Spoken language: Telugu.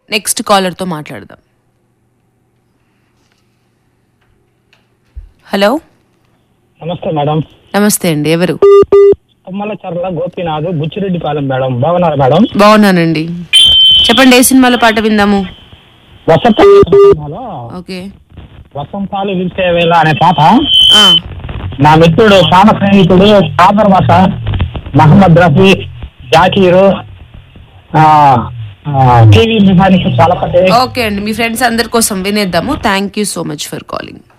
నెక్స్ట్ కాలర్తో మాట్లాడదాం హలో నమస్తే మేడం నమస్తే అండి ఎవరు తుమ్మల చర్ల గోపీనాథ్ బుచ్చిరెడ్డిపాలెం మేడం బాగున్నారు మేడం బాగున్నానండి చెప్పండి ఏ సినిమాలో పాట విందాము వసంత సినిమాలో ఓకే వసంతాలు విరిసే వేళ అనే పాట ఆ, నా మిత్రుడు ప్రాణ స్నేహితుడు సాదర్ బాష మహమ్మద్ రఫీ జాకీరు ఆ, ఆ, టీవీ మెకానిక్ చలపతి ఓకే అండి మీ ఫ్రెండ్స్ అందరి కోసం వినేద్దాము thank you so much for calling